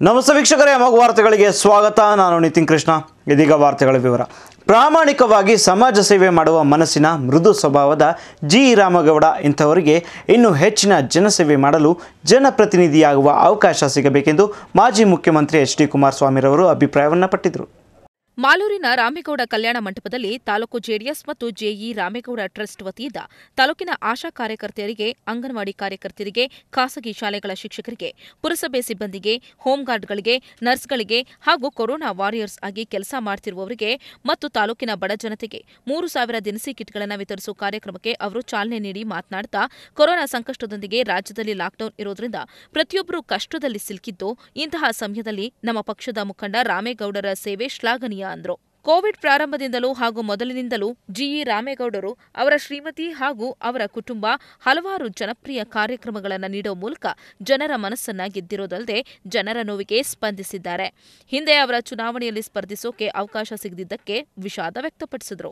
ನಮಸ್ತೆ ವೀಕ್ಷಕರೇ ಅಮೋಘ ವಾರ್ತೆಗಳಿಗೆ ಸ್ವಾಗತ ನಾನು ನಿತಿನ್ ಕೃಷ್ಣ ಇದೀಗ ವಾರ್ತೆಗಳ ವಿವರ ಪ್ರಾಮಾಣಿಕವಾಗಿ ಸಮಾಜ ಸೇವೆ ಮಾಡುವ ಮನಸ್ಸಿನ ಮೃದು ಸ್ವಭಾವದ ಜಿ ರಾಮಗೌಡ ಇಂಥವರಿಗೆ ಇನ್ನೂ ಹೆಚ್ಚಿನ ಜನಸೇವೆ ಮಾಡಲು ಜನಪ್ರತಿನಿಧಿಯಾಗುವ ಅವಕಾಶ ಸಿಗಬೇಕೆಂದು ಮಾಜಿ ಮುಖ್ಯಮಂತ್ರಿ ಎಚ್ ಡಿ ಕುಮಾರಸ್ವಾಮಿರವರು ಅಭಿಪ್ರಾಯವನ್ನು ಪಟ್ಟಿದ್ದರು ಮಾಲೂರಿನ ರಾಮೇಗೌಡ ಕಲ್ಯಾಣ ಮಂಟಪದಲ್ಲಿ ತಾಲೂಕು ಜೆಡಿಎಸ್ ಮತ್ತು ಜೆಇ ರಾಮೇಗೌಡ ಟ್ರಸ್ಟ್ ವತಿಯಿಂದ ತಾಲೂಕಿನ ಆಶಾ ಕಾರ್ಯಕರ್ತೆಯರಿಗೆ ಅಂಗನವಾಡಿ ಕಾರ್ಯಕರ್ತೆಯರಿಗೆ ಖಾಸಗಿ ಶಾಲೆಗಳ ಶಿಕ್ಷಕರಿಗೆ ಪುರಸಭೆ ಸಿಬ್ಬಂದಿಗೆ ಹೋಂಗಾರ್ಡ್ಗಳಿಗೆ ನರ್ಸ್ಗಳಿಗೆ ಹಾಗೂ ಕೊರೋನಾ ವಾರಿಯರ್ಸ್ ಆಗಿ ಕೆಲಸ ಮಾಡ್ತಿರುವವರಿಗೆ ಮತ್ತು ತಾಲೂಕಿನ ಬಡ ಜನತೆಗೆ ಮೂರು ಸಾವಿರ ದಿನಸಿ ಕಿಟ್ಗಳನ್ನು ವಿತರಿಸುವ ಕಾರ್ಯಕ್ರಮಕ್ಕೆ ಅವರು ಚಾಲನೆ ನೀಡಿ ಮಾತನಾಡುತ್ತಾ ಕೊರೋನಾ ಸಂಕಷ್ಟದೊಂದಿಗೆ ರಾಜ್ಯದಲ್ಲಿ ಲಾಕ್ಡೌನ್ ಇರೋದ್ರಿಂದ ಪ್ರತಿಯೊಬ್ಬರೂ ಕಷ್ಟದಲ್ಲಿ ಸಿಲುಕಿದ್ದು ಇಂತಹ ಸಮಯದಲ್ಲಿ ನಮ್ಮ ಪಕ್ಷದ ಮುಖಂಡ ರಾಮೇಗೌಡರ ಸೇವೆ ಶ್ಲಾಘನೀಯ ಅಂದರು ಕೋವಿಡ್ ಪ್ರಾರಂಭದಿಂದಲೂ ಹಾಗೂ ಮೊದಲಿನಿಂದಲೂ ಜಿಇ ರಾಮೇಗೌಡರು ಅವರ ಶ್ರೀಮತಿ ಹಾಗೂ ಅವರ ಕುಟುಂಬ ಹಲವಾರು ಜನಪ್ರಿಯ ಕಾರ್ಯಕ್ರಮಗಳನ್ನು ನೀಡುವ ಮೂಲಕ ಜನರ ಮನಸ್ಸನ್ನ ಗೆದ್ದಿರೋದಲ್ಲದೆ ಜನರ ನೋವಿಗೆ ಸ್ಪಂದಿಸಿದ್ದಾರೆ ಹಿಂದೆ ಅವರ ಚುನಾವಣೆಯಲ್ಲಿ ಸ್ಪರ್ಧಿಸೋಕೆ ಅವಕಾಶ ಸಿಗದಿದ್ದಕ್ಕೆ ವಿಷಾದ ವ್ಯಕ್ತಪಡಿಸಿದರು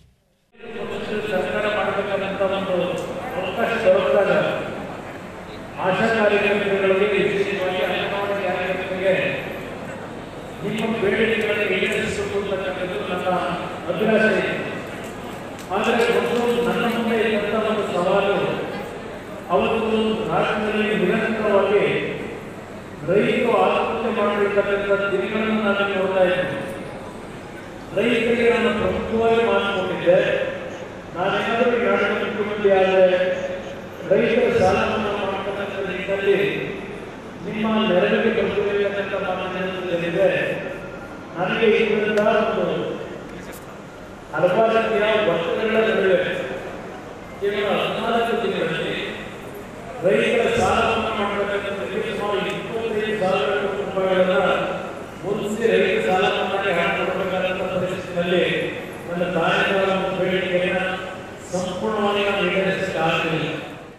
ಸರ್ಕಾರ ಮಾಡಬೇಕಂತ ಒಂದು ಅವಕಾಶ ದೊರಕಿದಾಗ ಆಶಾ ಕಾರ್ಯಕರ್ತರುಗಳಿಗೆ ವಿಶೇಷವಾಗಿ ಅಂಗನವಾಡಿ ಕಾರ್ಯಕರ್ತರಿಗೆ ನಿಮ್ಮ ಬೇಡಿಕೆಗಳನ್ನು ಈಡೇರಿಸಬೇಕು ಅಂತಕ್ಕಂಥದ್ದು ನನ್ನ ಅಭಿಲಾಷೆ ಇದೆ ಆದರೆ ಒಂದು ನನ್ನ ಮುಂದೆ ಇದ್ದಂಥ ಒಂದು ಸವಾಲು ಅವತ್ತು ರಾಜ್ಯದಲ್ಲಿ ನಿರಂತರವಾಗಿ ರೈತರು ಆತ್ಮಹತ್ಯೆ ಮಾಡಿರ್ತಕ್ಕಂಥ ದಿನಗಳನ್ನು ನಾನು ನೋಡ್ತಾ ಇದ್ದೀನಿ ರೈತರಿಗೆ ನಾನು ಪ್ರಮುಖವಾಗಿ ಮಾತುಕೊಂಡಿದ್ದೆ ನಾನೇನಾದರೂ ಎರಡು ಮುಖ್ಯಮಂತ್ರಿ ಆದರೆ ರೈತರ ಸಾಲ ಮನ್ನಾ ಮಾಡ್ತಕ್ಕಂಥ ನಿಟ್ಟಿನಲ್ಲಿ ನಿಮ್ಮ ನೆರವಿಗೆ ಬರಬೇಕಂತ ಮಾತನಾಡುವುದರಿದೆ ನನಗೆ ಇದರಿಂದ ಒಂದು ಹಲವಾರು ರೀತಿಯ ಒತ್ತಡಗಳ ನಡುವೆ ಕೇವಲ ಹದಿನಾಲ್ಕು ದಿನಗಳಲ್ಲಿ ರೈತರ ಸಾಲ ಮನ್ನಾ ಮಾಡತಕ್ಕಂಥದ್ದು ಸುಮಾರು ಇಪ್ಪತ್ತೈದು ಸಾವಿರ ಕೋಟಿ ರೂಪಾಯಿಗಳನ್ನ ಮುಂದೆ ರೈತ ಸಾಲ ಮನ್ನಾಗೆ ಹಣ ಕೊಡಬೇಕಾದಂಥ ಪರಿಸ್ಥಿತಿಯಲ್ಲಿ ನನ್ನ ತಾಯಿಗಳ ಬೇಡಿಕೆಯನ್ನು ಸಂಪೂರ್ಣವಾಗಿ ನಾನು ಈಡೇರಿಸಲಿಕ್ಕೆ ಆಗಲಿಲ್ಲ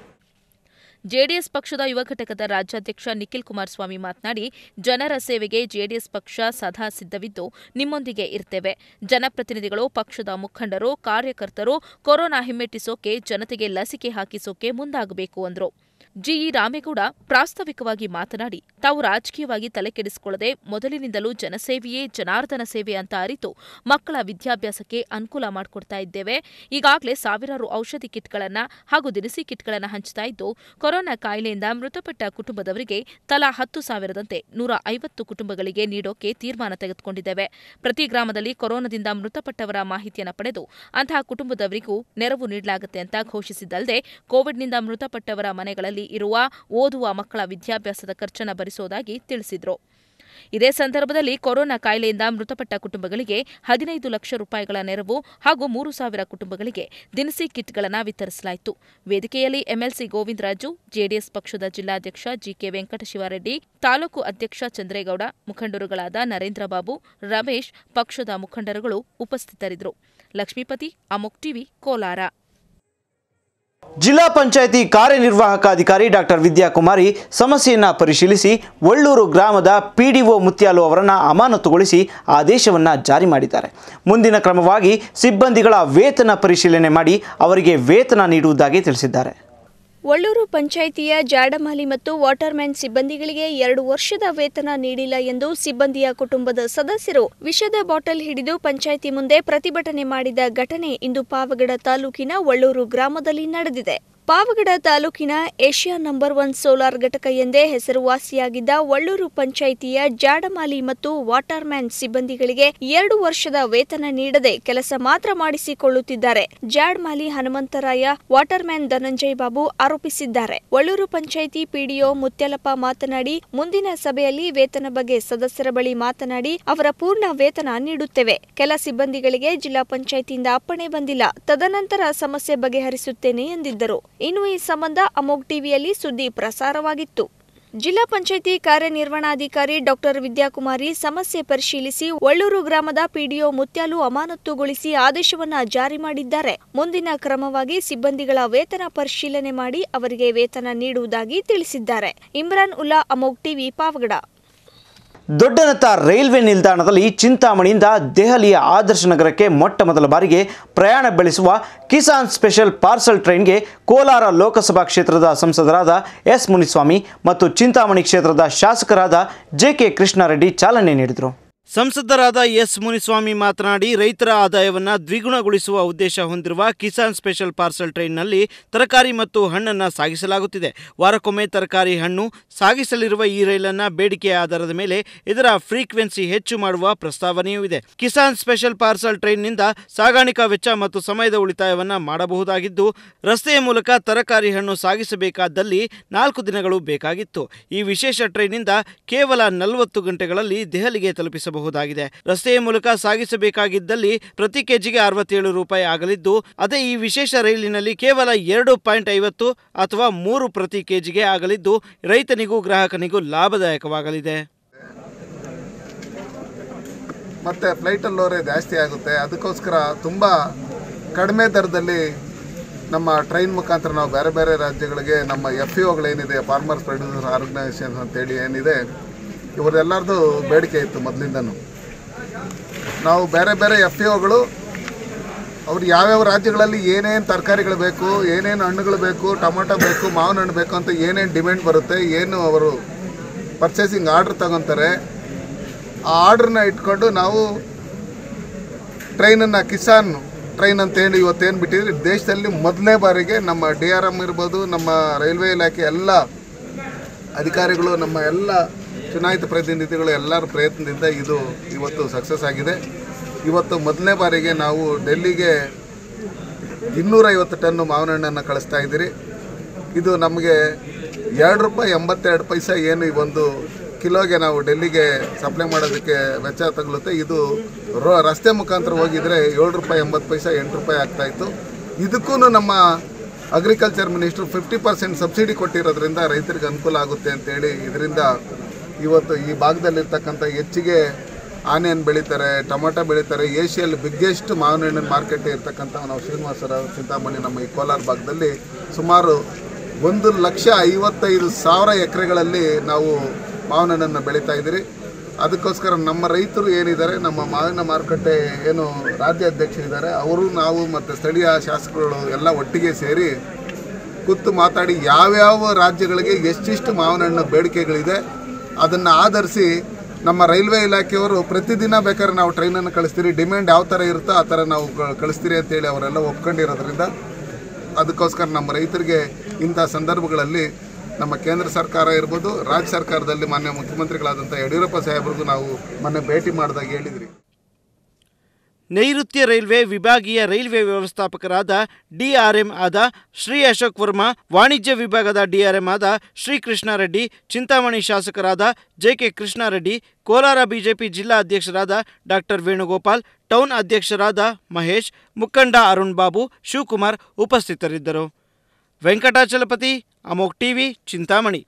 ಜೆಡಿಎಸ್ ಪಕ್ಷದ ಯುವ ಘಟಕದ ರಾಜ್ಯಾಧ್ಯಕ್ಷ ನಿಖಿಲ್ ಕುಮಾರಸ್ವಾಮಿ ಮಾತನಾಡಿ ಜನರ ಸೇವೆಗೆ ಜೆಡಿಎಸ್ ಪಕ್ಷ ಸದಾ ಸಿದ್ಧವಿದ್ದು ನಿಮ್ಮೊಂದಿಗೆ ಇರ್ತೇವೆ ಜನಪ್ರತಿನಿಧಿಗಳು ಪಕ್ಷದ ಮುಖಂಡರು ಕಾರ್ಯಕರ್ತರು ಕೊರೋನಾ ಹಿಮ್ಮೆಟ್ಟಿಸೋಕೆ ಜನತೆಗೆ ಲಸಿಕೆ ಹಾಕಿಸೋಕೆ ಮುಂದಾಗಬೇಕು ಅಂದರು ಜಿಇ ರಾಮೇಗೌಡ ಪ್ರಾಸ್ತಾವಿಕವಾಗಿ ಮಾತನಾಡಿ ತಾವು ರಾಜಕೀಯವಾಗಿ ತಲೆಕೆಡಿಸಿಕೊಳ್ಳದೆ ಮೊದಲಿನಿಂದಲೂ ಜನಸೇವೆಯೇ ಜನಾರ್ದನ ಸೇವೆ ಅಂತ ಅರಿತು ಮಕ್ಕಳ ವಿದ್ಯಾಭ್ಯಾಸಕ್ಕೆ ಅನುಕೂಲ ಮಾಡಿಕೊಡ್ತಾ ಇದ್ದೇವೆ ಈಗಾಗಲೇ ಸಾವಿರಾರು ಔಷಧಿ ಕಿಟ್ಗಳನ್ನ ಹಾಗೂ ದಿನಸಿ ಕಿಟ್ಗಳನ್ನ ಹಂಚ್ತಾ ಇದ್ದು ಕೊರೋನಾ ಕಾಯಿಲೆಯಿಂದ ಮೃತಪಟ್ಟ ಕುಟುಂಬದವರಿಗೆ ತಲಾ ಹತ್ತು ಸಾವಿರದಂತೆ ನೂರ ಐವತ್ತು ಕುಟುಂಬಗಳಿಗೆ ನೀಡೋಕೆ ತೀರ್ಮಾನ ತೆಗೆದುಕೊಂಡಿದ್ದೇವೆ ಪ್ರತಿ ಗ್ರಾಮದಲ್ಲಿ ಕೊರೋನಾದಿಂದ ಮೃತಪಟ್ಟವರ ಮಾಹಿತಿಯನ್ನು ಪಡೆದು ಅಂತಹ ಕುಟುಂಬದವರಿಗೂ ನೆರವು ನೀಡಲಾಗುತ್ತೆ ಅಂತ ಘೋಷಿಸಿದ್ದಲ್ಲದೆ ಕೋವಿಡ್ನಿಂದ ಮೃತಪಟ್ಟವರ ಮನೆಗಳಲ್ಲಿ ಇರುವ ಓದುವ ಮಕ್ಕಳ ವಿದ್ಯಾಭ್ಯಾಸದ ಖರ್ಚನ್ನು ಭರಿಸುವುದಾಗಿ ತಿಳಿಸಿದರು ಇದೇ ಸಂದರ್ಭದಲ್ಲಿ ಕೊರೋನಾ ಕಾಯಿಲೆಯಿಂದ ಮೃತಪಟ್ಟ ಕುಟುಂಬಗಳಿಗೆ ಹದಿನೈದು ಲಕ್ಷ ರೂಪಾಯಿಗಳ ನೆರವು ಹಾಗೂ ಮೂರು ಸಾವಿರ ಕುಟುಂಬಗಳಿಗೆ ದಿನಸಿ ಕಿಟ್ಗಳನ್ನು ವಿತರಿಸಲಾಯಿತು ವೇದಿಕೆಯಲ್ಲಿ ಎಂಎಲ್ಸಿ ಗೋವಿಂದರಾಜು ಜೆಡಿಎಸ್ ಪಕ್ಷದ ಜಿಲ್ಲಾಧ್ಯಕ್ಷ ಜಿಕೆ ವೆಂಕಟಶಿವಾರೆಡ್ಡಿ ತಾಲೂಕು ಅಧ್ಯಕ್ಷ ಚಂದ್ರೇಗೌಡ ಮುಖಂಡರುಗಳಾದ ನರೇಂದ್ರ ಬಾಬು ರಮೇಶ್ ಪಕ್ಷದ ಮುಖಂಡರುಗಳು ಉಪಸ್ಥಿತರಿದ್ದರು ಲಕ್ಷ್ಮೀಪತಿ ಅಮೋಕ್ ಟಿವಿ ಕೋಲಾರ ಜಿಲ್ಲಾ ಪಂಚಾಯಿತಿ ಕಾರ್ಯನಿರ್ವಾಹಕ ಅಧಿಕಾರಿ ಡಾಕ್ಟರ್ ವಿದ್ಯಾಕುಮಾರಿ ಸಮಸ್ಯೆಯನ್ನು ಪರಿಶೀಲಿಸಿ ಒಳ್ಳೂರು ಗ್ರಾಮದ ಪಿಡಿಒ ಮುತ್ಯಾಲು ಅವರನ್ನು ಅಮಾನತುಗೊಳಿಸಿ ಆದೇಶವನ್ನು ಜಾರಿ ಮಾಡಿದ್ದಾರೆ ಮುಂದಿನ ಕ್ರಮವಾಗಿ ಸಿಬ್ಬಂದಿಗಳ ವೇತನ ಪರಿಶೀಲನೆ ಮಾಡಿ ಅವರಿಗೆ ವೇತನ ನೀಡುವುದಾಗಿ ತಿಳಿಸಿದ್ದಾರೆ ಒಳ್ಳೂರು ಪಂಚಾಯಿತಿಯ ಜಾಡಮಾಲಿ ಮತ್ತು ವಾಟರ್ಮ್ಯಾನ್ ಸಿಬ್ಬಂದಿಗಳಿಗೆ ಎರಡು ವರ್ಷದ ವೇತನ ನೀಡಿಲ್ಲ ಎಂದು ಸಿಬ್ಬಂದಿಯ ಕುಟುಂಬದ ಸದಸ್ಯರು ವಿಷದ ಬಾಟಲ್ ಹಿಡಿದು ಪಂಚಾಯಿತಿ ಮುಂದೆ ಪ್ರತಿಭಟನೆ ಮಾಡಿದ ಘಟನೆ ಇಂದು ಪಾವಗಡ ತಾಲೂಕಿನ ಒಳ್ಳೂರು ಗ್ರಾಮದಲ್ಲಿ ನಡೆದಿದೆ ಪಾವಗಡ ತಾಲೂಕಿನ ಏಷ್ಯಾ ನಂಬರ್ ಒನ್ ಸೋಲಾರ್ ಘಟಕ ಎಂದೇ ಹೆಸರುವಾಸಿಯಾಗಿದ್ದ ಒಳ್ಳೂರು ಪಂಚಾಯಿತಿಯ ಜಾಡಮಾಲಿ ಮತ್ತು ವಾಟರ್ಮ್ಯಾನ್ ಸಿಬ್ಬಂದಿಗಳಿಗೆ ಎರಡು ವರ್ಷದ ವೇತನ ನೀಡದೆ ಕೆಲಸ ಮಾತ್ರ ಮಾಡಿಸಿಕೊಳ್ಳುತ್ತಿದ್ದಾರೆ ಜಾಡ್ಮಾಲಿ ಹನುಮಂತರಾಯ ವಾಟರ್ಮ್ಯಾನ್ ಧನಂಜಯ್ ಬಾಬು ಆರೋಪಿಸಿದ್ದಾರೆ ಒಳ್ಳೂರು ಪಂಚಾಯಿತಿ ಪಿಡಿಒ ಮುತ್ಯಲಪ್ಪ ಮಾತನಾಡಿ ಮುಂದಿನ ಸಭೆಯಲ್ಲಿ ವೇತನ ಬಗ್ಗೆ ಸದಸ್ಯರ ಬಳಿ ಮಾತನಾಡಿ ಅವರ ಪೂರ್ಣ ವೇತನ ನೀಡುತ್ತೇವೆ ಕೆಲ ಸಿಬ್ಬಂದಿಗಳಿಗೆ ಜಿಲ್ಲಾ ಪಂಚಾಯಿತಿಯಿಂದ ಅಪ್ಪಣೆ ಬಂದಿಲ್ಲ ತದನಂತರ ಸಮಸ್ಯೆ ಬಗೆಹರಿಸುತ್ತೇನೆ ಎಂದಿದ್ದರು ಇನ್ನು ಈ ಸಂಬಂಧ ಅಮೋಗ್ ಟಿವಿಯಲ್ಲಿ ಸುದ್ದಿ ಪ್ರಸಾರವಾಗಿತ್ತು ಜಿಲ್ಲಾ ಪಂಚಾಯಿತಿ ಕಾರ್ಯನಿರ್ವಹಣಾಧಿಕಾರಿ ಡಾಕ್ಟರ್ ವಿದ್ಯಾಕುಮಾರಿ ಸಮಸ್ಯೆ ಪರಿಶೀಲಿಸಿ ಒಳ್ಳೂರು ಗ್ರಾಮದ ಪಿಡಿಒ ಮುತ್ಯಾಲು ಅಮಾನತುಗೊಳಿಸಿ ಆದೇಶವನ್ನ ಜಾರಿ ಮಾಡಿದ್ದಾರೆ ಮುಂದಿನ ಕ್ರಮವಾಗಿ ಸಿಬ್ಬಂದಿಗಳ ವೇತನ ಪರಿಶೀಲನೆ ಮಾಡಿ ಅವರಿಗೆ ವೇತನ ನೀಡುವುದಾಗಿ ತಿಳಿಸಿದ್ದಾರೆ ಇಮ್ರಾನ್ ಉಲ್ಲಾ ಅಮೋಗ್ ಟಿವಿ ಪಾವಗಡ ದೊಡ್ಡನತ್ತ ರೈಲ್ವೆ ನಿಲ್ದಾಣದಲ್ಲಿ ಚಿಂತಾಮಣಿಯಿಂದ ದೆಹಲಿಯ ಆದರ್ಶ ನಗರಕ್ಕೆ ಮೊಟ್ಟ ಮೊದಲ ಬಾರಿಗೆ ಪ್ರಯಾಣ ಬೆಳೆಸುವ ಕಿಸಾನ್ ಸ್ಪೆಷಲ್ ಪಾರ್ಸಲ್ ಟ್ರೈನ್ಗೆ ಕೋಲಾರ ಲೋಕಸಭಾ ಕ್ಷೇತ್ರದ ಸಂಸದರಾದ ಎಸ್ ಮುನಿಸ್ವಾಮಿ ಮತ್ತು ಚಿಂತಾಮಣಿ ಕ್ಷೇತ್ರದ ಶಾಸಕರಾದ ಜೆ ಕೆ ಕೃಷ್ಣಾರೆಡ್ಡಿ ಚಾಲನೆ ನೀಡಿದರು ಸಂಸದರಾದ ಎಸ್ ಮುನಿಸ್ವಾಮಿ ಮಾತನಾಡಿ ರೈತರ ಆದಾಯವನ್ನು ದ್ವಿಗುಣಗೊಳಿಸುವ ಉದ್ದೇಶ ಹೊಂದಿರುವ ಕಿಸಾನ್ ಸ್ಪೆಷಲ್ ಪಾರ್ಸಲ್ ಟ್ರೈನ್ನಲ್ಲಿ ತರಕಾರಿ ಮತ್ತು ಹಣ್ಣನ್ನು ಸಾಗಿಸಲಾಗುತ್ತಿದೆ ವಾರಕ್ಕೊಮ್ಮೆ ತರಕಾರಿ ಹಣ್ಣು ಸಾಗಿಸಲಿರುವ ಈ ರೈಲನ್ನು ಬೇಡಿಕೆಯ ಆಧಾರದ ಮೇಲೆ ಇದರ ಫ್ರೀಕ್ವೆನ್ಸಿ ಹೆಚ್ಚು ಮಾಡುವ ಪ್ರಸ್ತಾವನೆಯೂ ಇದೆ ಕಿಸಾನ್ ಸ್ಪೆಷಲ್ ಪಾರ್ಸಲ್ ಟ್ರೈನ್ನಿಂದ ಸಾಗಾಣಿಕಾ ವೆಚ್ಚ ಮತ್ತು ಸಮಯದ ಉಳಿತಾಯವನ್ನು ಮಾಡಬಹುದಾಗಿದ್ದು ರಸ್ತೆಯ ಮೂಲಕ ತರಕಾರಿ ಹಣ್ಣು ಸಾಗಿಸಬೇಕಾದಲ್ಲಿ ನಾಲ್ಕು ದಿನಗಳು ಬೇಕಾಗಿತ್ತು ಈ ವಿಶೇಷ ಟ್ರೈನ್ನಿಂದ ಕೇವಲ ನಲವತ್ತು ಗಂಟೆಗಳಲ್ಲಿ ದೆಹಲಿಗೆ ತಲುಪಿಸಬಹುದಾಗಿದೆ ರಸ್ತೆಯ ಮೂಲಕ ಸಾಗಿಸಬೇಕಾಗಿದ್ದಲ್ಲಿ ಪ್ರತಿ ಕೆಜಿಗೆ ಅರವತ್ತೇಳು ರೂಪಾಯಿ ಆಗಲಿದ್ದು ಅದೇ ಈ ವಿಶೇಷ ರೈಲಿನಲ್ಲಿ ಕೇವಲ ಎರಡು ಪಾಯಿಂಟ್ ಐವತ್ತು ಅಥವಾ ಮೂರು ಪ್ರತಿ ಕೆಜಿಗೆ ಆಗಲಿದ್ದು ರೈತನಿಗೂ ಗ್ರಾಹಕನಿಗೂ ಲಾಭದಾಯಕವಾಗಲಿದೆ ಮತ್ತು ಫ್ಲೈಟಲ್ಲಿ ಹೋದ್ರೆ ಜಾಸ್ತಿ ಆಗುತ್ತೆ ಅದಕ್ಕೋಸ್ಕರ ತುಂಬ ಕಡಿಮೆ ದರದಲ್ಲಿ ನಮ್ಮ ಟ್ರೈನ್ ಮುಖಾಂತರ ನಾವು ಬೇರೆ ಬೇರೆ ರಾಜ್ಯಗಳಿಗೆ ನಮ್ಮ ಎಫ್ ಇ ಒಗಳೇನಿದೆ ಫಾರ್ಮರ್ಸ್ ಪ್ರೊಡ್ಯೂಸರ್ ಆರ್ಗನೈಸೇಷನ್ ಅಂತೇಳಿ ಏನಿದೆ ಇವರೆಲ್ಲರದು ಬೇಡಿಕೆ ಇತ್ತು ಮೊದಲಿಂದನೂ ನಾವು ಬೇರೆ ಬೇರೆ ಎಫ್ ಇ ಒಗಳು ಅವ್ರು ಯಾವ್ಯಾವ ರಾಜ್ಯಗಳಲ್ಲಿ ಏನೇನು ತರಕಾರಿಗಳು ಬೇಕು ಏನೇನು ಹಣ್ಣುಗಳು ಬೇಕು ಟೊಮೊಟೊ ಬೇಕು ಮಾವಿನ ಹಣ್ಣು ಬೇಕು ಅಂತ ಏನೇನು ಡಿಮ್ಯಾಂಡ್ ಬರುತ್ತೆ ಏನು ಅವರು ಪರ್ಚೇಸಿಂಗ್ ಆರ್ಡ್ರ್ ತಗೊತಾರೆ ಆ ಆರ್ಡ್ರನ್ನ ಇಟ್ಕೊಂಡು ನಾವು ಟ್ರೈನನ್ನು ಕಿಸಾನ್ ಟ್ರೈನ್ ಅಂತ ಹೇಳಿ ಇವತ್ತೇನು ಬಿಟ್ಟಿದ್ರೆ ದೇಶದಲ್ಲಿ ಮೊದಲನೇ ಬಾರಿಗೆ ನಮ್ಮ ಡಿ ಆರ್ ಎಮ್ ಇರ್ಬೋದು ನಮ್ಮ ರೈಲ್ವೆ ಇಲಾಖೆ ಎಲ್ಲ ಅಧಿಕಾರಿಗಳು ನಮ್ಮ ಎಲ್ಲ ಚುನಾಯಿತ ಪ್ರತಿನಿಧಿಗಳು ಎಲ್ಲರ ಪ್ರಯತ್ನದಿಂದ ಇದು ಇವತ್ತು ಸಕ್ಸಸ್ ಆಗಿದೆ ಇವತ್ತು ಮೊದಲನೇ ಬಾರಿಗೆ ನಾವು ಡೆಲ್ಲಿಗೆ ಇನ್ನೂರೈವತ್ತು ಟನ್ನು ಮಾವಿನ ಹಣ್ಣನ್ನು ಕಳಿಸ್ತಾ ಇದ್ದೀರಿ ಇದು ನಮಗೆ ಎರಡು ರೂಪಾಯಿ ಎಂಬತ್ತೆರಡು ಪೈಸೆ ಏನು ಈ ಒಂದು ಕಿಲೋಗೆ ನಾವು ಡೆಲ್ಲಿಗೆ ಸಪ್ಲೈ ಮಾಡೋದಕ್ಕೆ ವೆಚ್ಚ ತಗಲುತ್ತೆ ಇದು ರೋ ರಸ್ತೆ ಮುಖಾಂತರ ಹೋಗಿದ್ರೆ ಏಳು ರೂಪಾಯಿ ಎಂಬತ್ತು ಪೈಸೆ ಎಂಟು ರೂಪಾಯಿ ಆಗ್ತಾಯಿತ್ತು ಇದಕ್ಕೂ ನಮ್ಮ agriculture minister fifty percent subsidy ಕೊಟ್ಟಿರೋದ್ರಿಂದ ರೈತರಿಗೆ ಅನುಕೂಲ ಆಗುತ್ತೆ ಅಂತೇಳಿ ಇದರಿಂದ ಇವತ್ತು ಈ ಭಾಗದಲ್ಲಿರ್ತಕ್ಕಂಥ ಹೆಚ್ಚಿಗೆ ಆನಿಯನ್ ಬೆಳೀತಾರೆ ಟೊಮೊಟೊ ಬೆಳೀತಾರೆ ಏಷ್ಯಲ್ಲಿ ಬಿಗ್ಗೆಸ್ಟ್ ಮಾವಿನ ಹಣ್ಣಿನ ಮಾರ್ಕೆಟ್ ಇರ್ತಕ್ಕಂಥ ನಾವು ಶ್ರೀನಿವಾಸರ ಚಿಂತಾಮಣಿ ನಮ್ಮ ಈ ಕೋಲಾರ ಭಾಗದಲ್ಲಿ ಸುಮಾರು ಒಂದು ಲಕ್ಷ ಐವತ್ತೈದು ಸಾವಿರ ಎಕರೆಗಳಲ್ಲಿ ನಾವು ಮಾವಿನ ಹಣ್ಣನ್ನು ಬೆಳೀತಾ ಇದ್ದೀರಿ ಅದಕ್ಕೋಸ್ಕರ ನಮ್ಮ ರೈತರು ಏನಿದ್ದಾರೆ ನಮ್ಮ ಮಾವಿನ ಮಾರುಕಟ್ಟೆ ಏನು ರಾಜ್ಯಾಧ್ಯಕ್ಷರಿದ್ದಾರೆ ಅವರು ನಾವು ಮತ್ತು ಸ್ಥಳೀಯ ಶಾಸಕರುಗಳು ಎಲ್ಲ ಒಟ್ಟಿಗೆ ಸೇರಿ ಕೂತು ಮಾತಾಡಿ ಯಾವ್ಯಾವ ರಾಜ್ಯಗಳಿಗೆ ಎಷ್ಟೆಷ್ಟು ಮಾವಿನ ಹಣ್ಣು ಬೇಡಿಕೆಗಳಿದೆ ಅದನ್ನು ಆಧರಿಸಿ ನಮ್ಮ ರೈಲ್ವೆ ಇಲಾಖೆಯವರು ಪ್ರತಿದಿನ ಬೇಕಾದ್ರೆ ನಾವು ಟ್ರೈನನ್ನು ಕಳಿಸ್ತೀರಿ ಡಿಮ್ಯಾಂಡ್ ಯಾವ ಥರ ಇರುತ್ತೋ ಆ ಥರ ನಾವು ಕ- ಕಳಿಸ್ತೀರಿ ಅಂತೇಳಿ ಅವರೆಲ್ಲ ಒಪ್ಕೊಂಡಿರೋದ್ರಿಂದ ಅದಕ್ಕೋಸ್ಕರ ನಮ್ಮ ರೈತರಿಗೆ ಇಂಥ ಸಂದರ್ಭಗಳಲ್ಲಿ ನಮ್ಮ ಕೇಂದ್ರ ಸರ್ಕಾರ ಇರ್ಬೋದು ರಾಜ್ಯ ಸರ್ಕಾರದಲ್ಲಿ ಮಾನ್ಯ ಮುಖ್ಯಮಂತ್ರಿಗಳಾದಂಥ ಯಡಿಯೂರಪ್ಪ ಸಾಹೇಬ್ರಿಗೂ ನಾವು ಮೊನ್ನೆ ಭೇಟಿ ಮಾಡಿದಾಗ ಹೇಳಿದ್ರಿ ನೈಋತ್ಯ ರೈಲ್ವೆ ವಿಭಾಗೀಯ ರೈಲ್ವೆ ವ್ಯವಸ್ಥಾಪಕರಾದ ಡಿಆರ್ಎಂ ಆದ ಶ್ರೀ ಅಶೋಕ್ ವರ್ಮಾ ವಾಣಿಜ್ಯ ವಿಭಾಗದ ಡಿಆರ್ಎಂ ಆದ ಶ್ರೀ ಕೃಷ್ಣಾರೆಡ್ಡಿ ಚಿಂತಾಮಣಿ ಶಾಸಕರಾದ J K Krishnareddy Kolar BJP ಜಿಲ್ಲಾ ಅಧ್ಯಕ್ಷರಾದ ಡಾಕ್ಟರ್ ವೇಣುಗೋಪಾಲ್ ಟೌನ್ ಅಧ್ಯಕ್ಷರಾದ ಮಹೇಶ್ ಮುಖಂಡ ಅರುಣ್ ಬಾಬು ಶಿವಕುಮಾರ್ ಉಪಸ್ಥಿತರಿದ್ದರು ವೆಂಕಟಾಚಲಪತಿ ಅಮೋಕ್ ಟಿವಿ ಚಿಂತಾಮಣಿ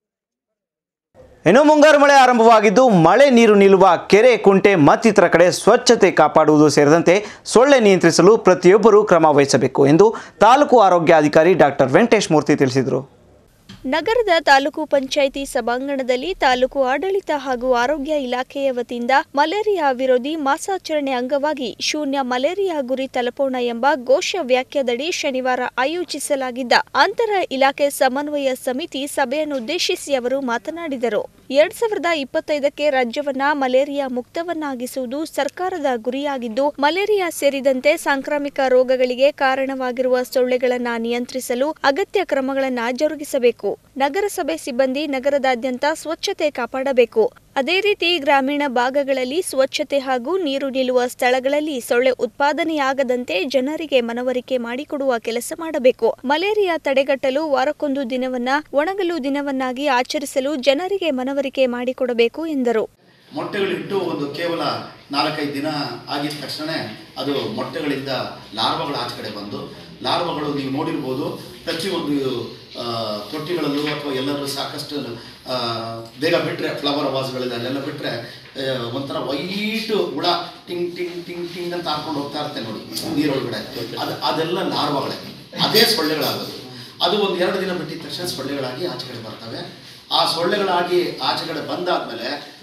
ಇನ್ನು ಮುಂಗಾರು ಮಳೆ ಆರಂಭವಾಗಿದ್ದು ಮಳೆ ನೀರು ನಿಲ್ಲುವ ಕೆರೆ ಕುಂಟೆ ಮತ್ತಿತರ ಕಡೆ ಸ್ವಚ್ಛತೆ ಕಾಪಾಡುವುದು ಸೇರಿದಂತೆ ಸೊಳ್ಳೆ ನಿಯಂತ್ರಿಸಲು ಪ್ರತಿಯೊಬ್ಬರೂ ಕ್ರಮ ವಹಿಸಬೇಕು ಎಂದು ತಾಲೂಕು ಆರೋಗ್ಯಾಧಿಕಾರಿ ಡಾಕ್ಟರ್ ವೆಂಕಟೇಶ್ ಮೂರ್ತಿ ತಿಳಿಸಿದರು ನಗರದ ತಾಲೂಕು ಪಂಚಾಯಿತಿ ಸಭಾಂಗಣದಲ್ಲಿ ತಾಲೂಕು ಆಡಳಿತ ಹಾಗೂ ಆರೋಗ್ಯ ಇಲಾಖೆಯ ವತಿಯಿಂದ ಮಲೇರಿಯಾ ವಿರೋಧಿ ಮಾಸಾಚರಣೆ ಅಂಗವಾಗಿ ಶೂನ್ಯ ಮಲೇರಿಯಾ ಗುರಿ ತಲುಪೋಣ ಎಂಬ ಘೋಷ ವ್ಯಾಖ್ಯದಡಿ ಶನಿವಾರ ಆಯೋಜಿಸಲಾಗಿದ್ದ ಅಂತರ ಇಲಾಖೆ ಸಮನ್ವಯ ಸಮಿತಿ ಸಭೆಯನ್ನುದ್ದೇಶಿಸಿ ಅವರು ಮಾತನಾಡಿದರು ಎರಡ್ ಸಾವಿರದ ಇಪ್ಪತ್ತೈದಕ್ಕೆ ರಾಜ್ಯವನ್ನ ಮಲೇರಿಯಾ ಮುಕ್ತವನ್ನಾಗಿಸುವುದು ಸರ್ಕಾರದ ಗುರಿಯಾಗಿದ್ದು ಮಲೇರಿಯಾ ಸೇರಿದಂತೆ ಸಾಂಕ್ರಾಮಿಕ ರೋಗಗಳಿಗೆ ಕಾರಣವಾಗಿರುವ ಸೊಳ್ಳೆಗಳನ್ನ ನಿಯಂತ್ರಿಸಲು ಅಗತ್ಯ ಕ್ರಮಗಳನ್ನ ಜರುಗಿಸಬೇಕು ನಗರಸಭೆ ಸಿಬ್ಬಂದಿ ನಗರದಾದ್ಯಂತ ಸ್ವಚ್ಛತೆ ಕಾಪಾಡಬೇಕು ಅದೇ ರೀತಿ ಗ್ರಾಮೀಣ ಭಾಗಗಳಲ್ಲಿ ಸ್ವಚ್ಛತೆ ಹಾಗೂ ನೀರು ನಿಲ್ಲುವ ಸ್ಥಳಗಳಲ್ಲಿ ಸೊಳ್ಳೆ ಉತ್ಪಾದನೆಯಾಗದಂತೆ ಜನರಿಗೆ ಮನವರಿಕೆ ಮಾಡಿಕೊಡುವ ಕೆಲಸ ಮಾಡಬೇಕು ಮಲೇರಿಯಾ ತಡೆಗಟ್ಟಲು ವಾರಕ್ಕೊಂದು ದಿನವನ್ನ ಒಣಗಲು ದಿನವನ್ನಾಗಿ ಆಚರಿಸಲು ಜನರಿಗೆ ಮನವರಿಕೆ ಮಾಡಿಕೊಡಬೇಕು ಎಂದರು ಮೊಟ್ಟೆಗಳಿಟ್ಟು ಒಂದು ಕೇವಲ ನಾಲ್ಕೈದು ದಿನ ಆಗಿದ ತಕ್ಷಣ ಅದು ಮೊಟ್ಟೆಗಳಿಂದ ಲಾರ್ವಗಳು ಆಚೆ ಕಡೆ ಬಂದು ಲಾರ್ವಗಳು ನೀವು ನೋಡಿರ್ಬೋದು ಪ್ರತಿಯೊಂದು ಆ, ತೊಟ್ಟಿಗಳಲ್ಲೂ ಅಥವಾ ಎಲ್ಲರೂ ಸಾಕಷ್ಟು ಆ, ಬೇಗ ಬಿಟ್ಟರೆ ಫ್ಲವರ್ ವಾಸ್ಗಳಿದೆ ಅಲ್ಲೆಲ್ಲ ಬಿಟ್ಟರೆ ಒಂಥರ ವೈಟ್ ಹುಳ ಟಿಂಗ್ ಟಿಂಗ್ ಟಿಂಗ್ ಟಿಂಗ್ ಅಂತ ಹಾರ್ಕೊಂಡು ಹೋಗ್ತಾ ಇರುತ್ತೆ ನೋಡಿ ನೀರೊಳಗಡೆ ಅದು ಅದೆಲ್ಲ ಲಾರ್ವಗಳೇ ಅದೇ ಸೊಳ್ಳೆಗಳಾಗೋದು ಅದು ಒಂದು ಎರಡು ದಿನ ಬಿಟ್ಟಿದ ತಕ್ಷಣ ಸೊಳ್ಳೆಗಳಾಗಿ ಆಚೆ ಕಡೆ ಬರ್ತವೆ ಆ ಸೊಳ್ಳೆಗಳಾಗಿ ಆಚೆ ಕಡೆ ಬಂದಾದ್ಮೇಲೆ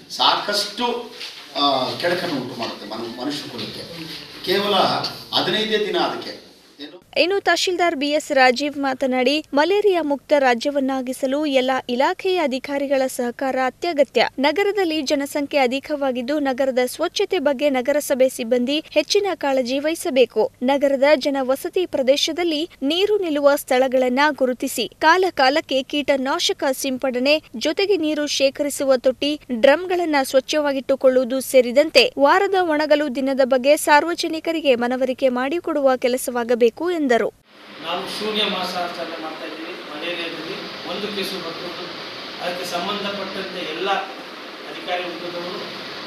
ಸಾಕಷ್ಟು ಆ, ಕೆಡಕನ್ನು ಉಂಟು ಮಾಡುತ್ತೆ ಮನು ಮನುಷ್ಯ ಕುಲಕ್ಕೆ ಕೇವಲ ಹದಿನೈದೇ ದಿನ ಅದಕ್ಕೆ ಏನು ಇನ್ನು ತಹಶೀಲ್ದಾರ್ ಬಿಎಸ್ ರಾಜೀವ್ ಮಾತನಾಡಿ ಮಲೇರಿಯಾ ಮುಕ್ತ ರಾಜ್ಯವನ್ನಾಗಿಸಲು ಎಲ್ಲ ಇಲಾಖೆಯ ಅಧಿಕಾರಿಗಳ ಸಹಕಾರ ಅತ್ಯಗತ್ಯ ನಗರದಲ್ಲಿ ಜನಸಂಖ್ಯೆ ಅಧಿಕವಾಗಿದ್ದು ನಗರದ ಸ್ವಚ್ಛತೆ ಬಗ್ಗೆ ನಗರಸಭೆ ಸಿಬ್ಬಂದಿ ಹೆಚ್ಚಿನ ಕಾಳಜಿ ವಹಿಸಬೇಕು ನಗರದ ಜನವಸತಿ ಪ್ರದೇಶದಲ್ಲಿ ನೀರು ನಿಲ್ಲುವ ಸ್ಥಳಗಳನ್ನ ಗುರುತಿಸಿ ಕಾಲ ಕಾಲಕ್ಕೆ ಕೀಟನಾಶಕ ಸಿಂಪಡಣೆ ಜೊತೆಗೆ ನೀರು ಶೇಖರಿಸುವ ತೊಟ್ಟಿ ಡ್ರಮ್ಗಳನ್ನ ಸ್ವಚ್ಛವಾಗಿಟ್ಟುಕೊಳ್ಳುವುದು ಸೇರಿದಂತೆ ವಾರದ ಒಣಗಲು ದಿನದ ಬಗ್ಗೆ ಸಾರ್ವಜನಿಕರಿಗೆ ಮನವರಿಕೆ ಮಾಡಿಕೊಡುವ ಕೆಲಸವಾಗಬೇಕು ಎಂದರು ನಾವು ಶೂನ್ಯ ಮಾಸಾಚರಣೆ ಮಾಡ್ತಾ ಇದ್ದೀವಿ ಮಲೇರಿಯಾದಲ್ಲಿ ಒಂದು ಕೇಸು ಬರ್ಬೋದು ಅದಕ್ಕೆ ಸಂಬಂಧಪಟ್ಟಂತೆ ಎಲ್ಲ ಅಧಿಕಾರಿ ವರ್ಗದವರು